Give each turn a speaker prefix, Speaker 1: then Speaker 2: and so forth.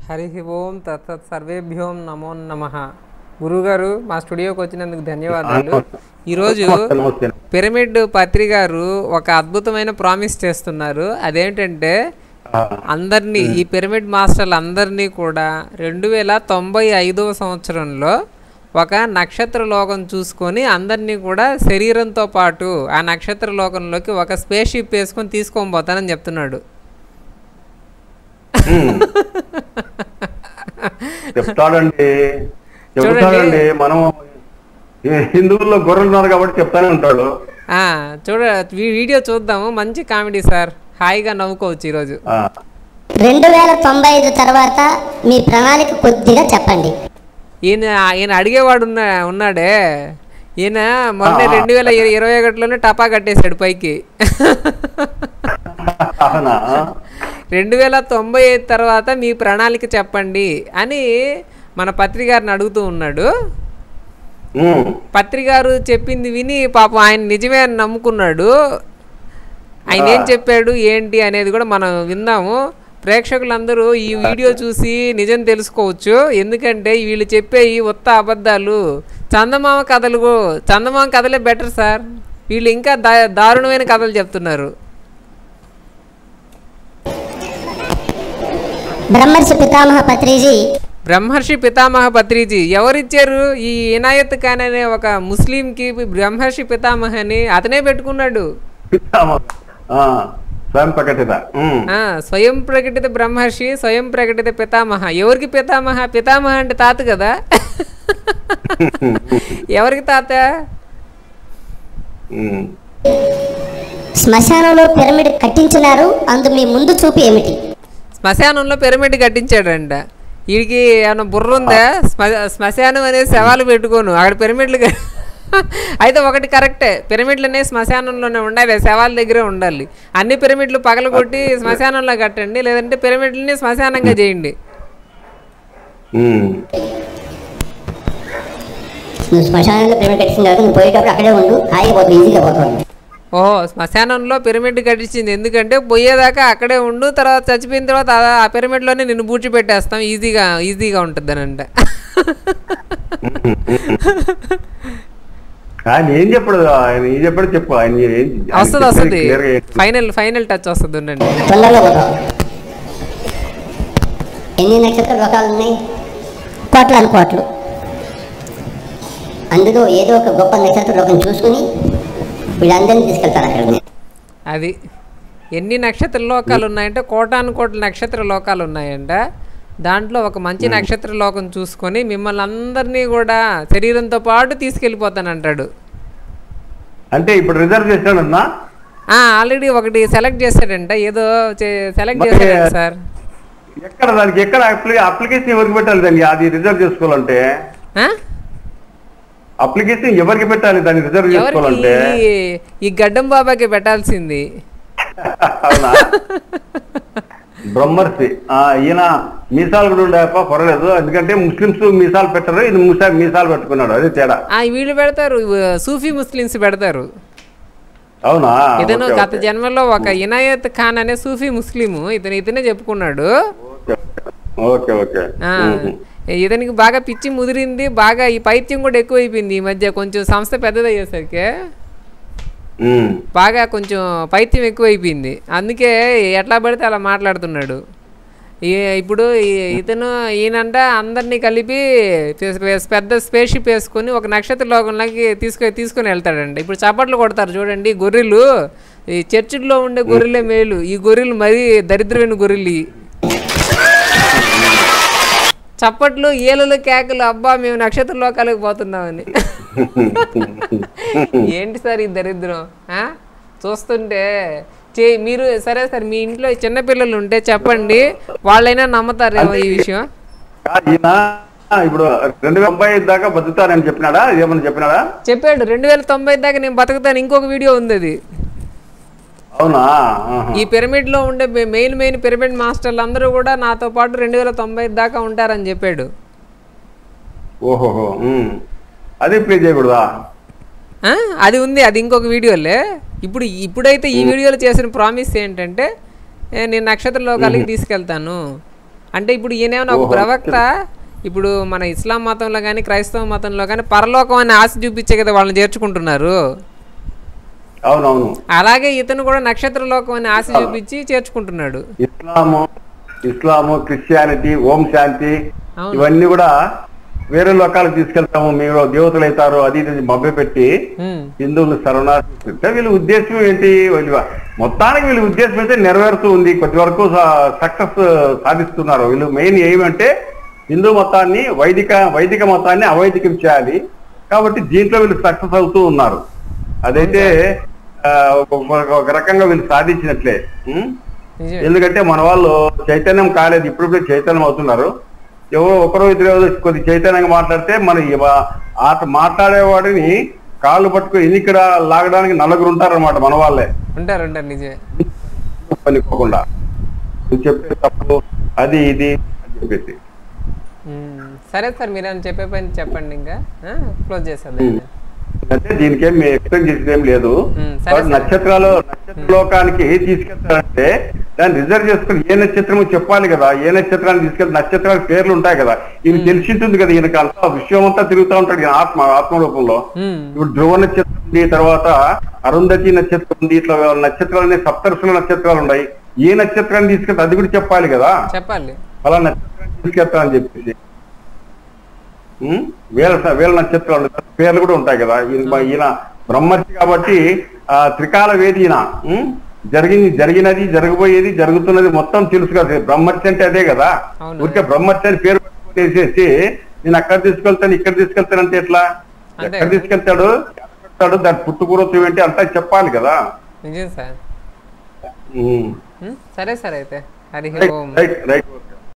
Speaker 1: హరి ఓం తత్సత్ సర్వేభ్యోం నమో నమ గురుగారు మా స్టూడియోకి వచ్చినందుకు ధన్యవాదాలు ఈరోజు
Speaker 2: నమస్తే, నమస్తే
Speaker 1: పిరమిడ్ పత్రి గారు ఒక అద్భుతమైన ప్రామిస్ చేస్తున్నారు అదేంటంటే
Speaker 2: ఆ,
Speaker 1: అందరినీ ఈ పిరమిడ్ మాస్టర్లు అందరినీ కూడా రెండు వేల తొంభై ఐదవ సంవత్సరంలో ఒక నక్షత్ర లోకం చూసుకొని అందరినీ కూడా శరీరంతో పాటు ఆ నక్షత్ర లోకంలోకి ఒక స్పేస్ షిప్ వేసుకొని తీసుకొని పోతానని చెప్తున్నాడు
Speaker 2: ఉమ్. చెప్తాడండి చెప్తాడండి మనం ఈ హిందువుల్లో గొర్రెలు ఉన్నారు కాబట్టి చెప్తానే ఉంటాడు
Speaker 1: ఆ, చూడ వీ- వీడియో చూద్దాము మంచి కామెడీ సార్ హాయిగా నవ్వుకోవచ్చు ఈరోజు
Speaker 2: ఆ,
Speaker 3: రెండు వేల తొంభై ఐదు తర్వాత మీ ప్రణాళిక కొద్దిగా చెప్పండి
Speaker 1: ఈయన ఈయన అడిగేవాడు ఉన్న ఉన్నాడే ఈయన మొన్న
Speaker 2: ఆ.
Speaker 1: రెండు వేల ఇర- ఇరవై ఒకటిలోనే టపా కట్టేశాడు పైకి
Speaker 2: అవునా
Speaker 1: రెండు వేల తొంభై ఐదు తర్వాత మీ ప్రణాళిక చెప్పండి అని మన పత్రికారిని అడుగుతూ ఉన్నాడు
Speaker 2: ఉమ్.
Speaker 1: పత్రికారు చెప్పింది విని పాపం ఆయన నిజమే అని నమ్ముకున్నాడు ఆయన ఏం చెప్పాడు ఏంటి అనేది కూడా మనం విందాము ప్రేక్షకులందరూ ఈ వీడియో చూసి నిజం తెలుసుకోవచ్చు ఎందుకంటే వీళ్ళు చెప్పే ఈ ఉత్త అబద్ధాలు చందమామ కథలు కూ- చందమామ కథలే బెటర్ సార్ వీళ్ళు ఇంకా దా దారుణమైన కథలు చెప్తున్నారు
Speaker 3: బ్రహ్మర్షి పితామహ పత్రిజీ
Speaker 1: బ్రహ్మర్షి పితామహ పత్రిజీ ఎవరిచ్చారు ఈ ఇనాయత్ ఖాన్ అనే ఒక ముస్లింకి బ్రహ్మర్షి పితామహ అని అతనే పెట్టుకున్నాడు
Speaker 2: పితామహ. ఆ, స్వయం ప్రకటిత ఉమ్.
Speaker 1: ఆ, స్వయం ప్రకటిత బ్రహ్మర్షి స్వయం ప్రకటిత పితామహ ఎవరికి పితామహ పితామహ అంటే తాత కదా ఎవరికి తాత
Speaker 2: ఉమ్.
Speaker 3: శ్మశానంలో పిరమిడ్ కట్టించినారు అందు మీ ముందు చూపు ఏమిటి
Speaker 1: శ్మశానంలో పిరమిడ్ కట్టించాడంట వీడికి ఏమన్నా బుర్ర ఉందా శ్మ- శ్మశానం అనే శవాలు పెట్టుకోను అక్కడ పిరమిడ్లు కట్- అయితే ఒకటి కరెక్టే పిరమిడ్లు అనేవి శ్మశానంలోనే ఉండాలి శవాల దగ్గరే ఉండాలి అన్ని పిరమిడ్లు పగలగొట్టి శ్మశానంలో కట్టండి లేదంటే పిరమిడ్లని శ్మశానంగా చేయండి
Speaker 2: ఉమ్.
Speaker 3: నువ్వు శ్మశానంలో పిరమిడ్ కట్టించిన తర్వాత నువ్వు పోయేటప్పుడు అక్కడే ఉండు హాయిగా పోతుంది ఈజీగా పోతుంది
Speaker 1: ఓహో శ్మశానంలో పిరమిడ్ కట్టించింది ఎందుకంటే పోయేదాకా అక్కడే ఉండు తర్వాత చచ్చిపోయిన తర్వాత ఆ- ఆ పిరమిడ్లోనే నిన్ను బూడ్చి పెట్టేస్తాం ఈజీగా ఈజీగా ఉంటుంది అని అంట
Speaker 2: ఆయన ఏం చెప్పడు ఆయన ఏం చెప్పాడు చెప్పు ఆయన ఏం ఆయన
Speaker 1: వస్తుంది
Speaker 2: చెప్పేది
Speaker 1: వస్తుంది
Speaker 2: clear గా చెప్పు.
Speaker 1: ఫైనల్ ఫైనల్ టచ్ వస్తుంది ఉండండి
Speaker 3: తొందరగా పోతావు ఎన్ని నక్షత్ర లోకాలు ఉన్నాయి కోట్ల కోట్లు అందులో ఏదో ఒక గొప్ప నక్షత్ర లోకం చూసుకుని వీళ్ళందరినీ తీసుకెళ్తారు అక్కడ
Speaker 1: అది ఎన్ని నక్షత్ర లోకాలు ఉన్నాయంటే కోటాను కోట్ల నక్షత్ర లోకాలు ఉన్నాయంట దాంట్లో ఒక మంచి నక్షత్ర లోకం చూసుకొని మిమ్మల్ని అందరినీ కూడా శరీరంతో పాటు తీసుకెళ్ళిపోతానంటాడు
Speaker 2: అంటే ఇప్పుడు రిజర్వ్ చేస్తాడన్నా
Speaker 1: ఆల్రెడీ ఒకటి సెలెక్ట్ చేశాడంట ఏదో సెలెక్ట్
Speaker 2: మరి-
Speaker 1: చేశాడంట సార్
Speaker 2: ఎక్కడ దానికి ఎక్కడ అప్లి- అప్లికేషన్ ఎవరికి పెట్టాలి దాన్ని అది రిజర్వ్ చేసుకోవాలంటే
Speaker 1: ఆ?
Speaker 2: అప్లికేషన్ ఎవరికి పెట్టాలి దాన్ని రిజర్వ్
Speaker 1: ఎవరికి
Speaker 2: చేసుకోవాలంటే
Speaker 1: ఈ- ఈ గడ్డం బాబాకి పెట్టాల్సింది
Speaker 2: అవునా బ్రహ్మర్షి ఆ, ఈయన మీసాలు కూడా ఉండేప పర్వాలేదు ఎందుకంటే ముస్లిమ్స్ మీసాలు పెట్టరు ఇది ముసా మీసాలు పెట్టుకున్నాడు అదే తేడా
Speaker 1: ఆ వీళ్ళు పెడతారు సూఫీ ముస్లిమ్స్ పెడతారు
Speaker 2: అవునా
Speaker 1: ఇతను
Speaker 2: ఓకే,
Speaker 1: గత
Speaker 2: ఓకే.
Speaker 1: జన్మలో ఒక ఇనాయత్ ఖాన్ అనే సూఫీ ముస్లిము ఇతను ఇతనే చెప్పుకున్నాడు
Speaker 2: ఓకే, ఓకే ఓకే
Speaker 1: ఆ,
Speaker 2: ఉహు.
Speaker 1: ఇతనికి బాగా పిచ్చి ముదిరింది బాగా ఈ పైత్యం కూడా ఎక్కువైపోయింది ఈ మధ్య కొంచెం సంస్థ పెద్దదయ్యేసరికి
Speaker 2: ఉమ్.
Speaker 1: బాగా కొంచెం పైత్యం ఎక్కువైపోయింది అందుకే ఎట్లా పడితే అలా మాట్లాడుతున్నాడు ఈ- ఇప్పుడు ఈ- ఇతను ఈయనంట అందరినీ కలిపి పె- పెద్ద స్పేస్ షిప్ వేసుకొని ఒక నక్షత్ర లోకంలోకి తీసుకొని తీసుకొని వెళ్తాడండి ఇప్పుడు చప్పట్లు కొడతారు చూడండి గొర్రెలు ఈ చర్చిల్లో ఉండే గొర్రెలే మేలు ఈ గొర్రెలు మరీ దరిద్రమైన గొర్రెలు ఇవి. చప్పట్లు ఏలలు కేకలు అబ్బా మేము నక్షత్ర లోకాలకు పోతున్నామని ఏంటి సార్ ఈ దరిద్రం ఆ? చూస్తుంటే చే మీరు సరే సార్ మీ ఇంట్లో చిన్నపిల్లలు ఉంటే చెప్పండి వాళ్ళైనా నమ్ముతారేమో ఈ విషయం
Speaker 2: కాదు, ఈయన ఇప్పుడు రెండు వేల తొంభై ఐదు దాకా బతుకుతానని చెప్పినాడా ఏమని చెప్పినాడా
Speaker 1: చెప్పాడు రెండు వేల తొంభై దాకా నేను బతుకుతాను ఇంకొక వీడియో ఉంది అది
Speaker 2: అవునా ఆహా.
Speaker 1: ఈ పిరమిడ్ లో ఉండే మె- మెయిన్ మెయిన్ పిరమిడ్ మాస్టర్లు అందరూ కూడా నాతో పాటు రెండు వేల తొంభై దాకా ఉంటారని చెప్పాడు
Speaker 2: ఓహోహో ఉమ్. అది ప్లే చేయకూడదా
Speaker 1: ఆ? అది ఉంది అది ఇంకొక వీడియోలే ఇప్పుడు ఇప్పుడైతే ఈ వీడియోలో చేసిన ప్రామిస్ ఏంటంటే ఏ, నేను నక్షత్ర లోకాలకి తీసుకెళ్తాను అంటే ఇప్పుడు ఈయనేమన్నా ఒక
Speaker 2: ఓహో.
Speaker 1: ప్రవక్త ఇప్పుడు మన ఇస్లాం మతంలో కానీ క్రైస్తవ మతంలో కానీ పరలోకం అనే ఆశ చూపించే కదా వాళ్ళని చేర్చుకుంటున్నారు
Speaker 2: అవునవును
Speaker 1: అలాగే ఇతను కూడా నక్షత్ర లోకం అనే ఆశ చూపించి చేర్చుకుంటున్నాడు
Speaker 2: Islam Islam Christianity Om Shanti
Speaker 1: అవును.
Speaker 2: ఇవన్నీ కూడా వేరే లోకాలకు తీసుకెళ్తాము మీరు దేవతలు అవుతారు అది ఇది మభ్య పెట్టి
Speaker 1: ఉమ్,
Speaker 2: హిందువులు సర్వనాశనం వీళ్ళ ఉద్దేశం ఏంటి వీళ్ళు మొత్తానికి వీళ్ళ ఉద్దేశం అయితే నెరవేరుతూ ఉంది కొద్ది వరకు సక్సెస్ సాధిస్తున్నారు వీళ్ళు మెయిన్ ఏమంటే హిందూ మతాన్ని వైదిక వైదిక మతాన్ని అవైదికం చేయాలి కాబట్టి దీంట్లో వీళ్ళు సక్సెస్ అవుతూ ఉన్నారు అదైతే ఆ, ఒక- ఒక రకంగా వీళ్ళు సాధించినట్లే ఉం?
Speaker 1: నిజమే
Speaker 2: ఎందుకంటే మన వాళ్ళు చైతన్యం కాలేదు ఇప్పుడిప్పుడే చైతన్యం అవుతున్నారు ఎవరో ఒకరో ఇద్దరు కొద్ది చైతన్యంగా మాట్లాడితే మన ఇవ- ఆట మాట్లాడేవాడిని కాళ్ళు పట్టుకుని ఎన్నికడ లాగడానికి నలుగురు ఉంటారన్నమాట మన వాళ్ళే
Speaker 1: ఉంటారు ఉంటారు నిజమే
Speaker 2: పనిపోకుండా నువ్వు చెప్పే తప్పు అది ఇది అని చెప్పేసి
Speaker 1: ఉమ్, సరే సార్ మీరు అని చెప్పే పని చెప్పండి ఇంకా క్లోజ్ చేసేది
Speaker 2: ఉమ్. అంటే దీనికేం మేము ఎక్స్పెక్ట్ చేసేది ఏం లేదు
Speaker 1: ఉమ్, సరే,
Speaker 2: కాబట్టి
Speaker 1: సరే.
Speaker 2: నక్షత్రాలు నక్షత్ర లోకానికి తీసుకెళ్తారంటే దాన్ని రిజర్వ్ చేసుకుని ఏ నక్షత్రము చెప్పాలి కదా ఏ నక్షత్రాన్ని తీసుకెళ్తే నక్షత్రానికి పేర్లు ఉంటాయి కదా ఈయన తెలిసి ఉంటుంది కదా ఈయనకి అంతా విశ్వం అంతా తిరుగుతూ ఉంటాడు ఈయన ఆత్మ ఆత్మ రూపంలో
Speaker 1: ఉమ్,
Speaker 2: ఇప్పుడు ధ్రువ నక్షత్రం ఉంది తర్వాత అరుంధతి నక్షత్రం ఉంది ఇట్లా నక్షత్రాలు సప్తర్షుల నక్షత్రాలు ఉన్నాయి ఏ నక్షత్రాన్ని తీసుకెళ్తే అది కూడా చెప్పాలి కదా
Speaker 1: చెప్పాలి
Speaker 2: అలా నక్షత్రాన్ని తీసుకెళ్తానని చెప్పేసి ఉం? వేల వేల నక్షత్రాలు ఉంటాయి. పేర్లు కూడా ఉంటాయి కదా ఈయన ఈయన బ్రహ్మర్షి కాబట్టి ఆ త్రికాల వేది ఈయన ఉం? జరిగింది జరిగినది జరగబోయేది జరుగుతున్నది మొత్తం తెలుసు కదా బ్రహ్మర్షి అంటే అదే కదా
Speaker 1: అవును.
Speaker 2: ఊరికే బ్రహ్మర్షి అని పేరు పెట్టుకొని వేసేసి నేను అక్కడ తీసుకెళ్తాను ఇక్కడ తీసుకెళ్తానంటే ఎట్లా
Speaker 1: అంతే
Speaker 2: ఎక్కడ
Speaker 1: కదా.
Speaker 2: తీసుకెళ్తాడు ఎక్కడ పెడతాడు దాని పుట్టుకూరత్వం ఏంటి అంతా చెప్పాలి కదా
Speaker 1: నిజం సార్
Speaker 2: ఉం.
Speaker 1: ఉమ్, సరే సార్ అయితే Hari
Speaker 2: right
Speaker 1: Om
Speaker 2: right right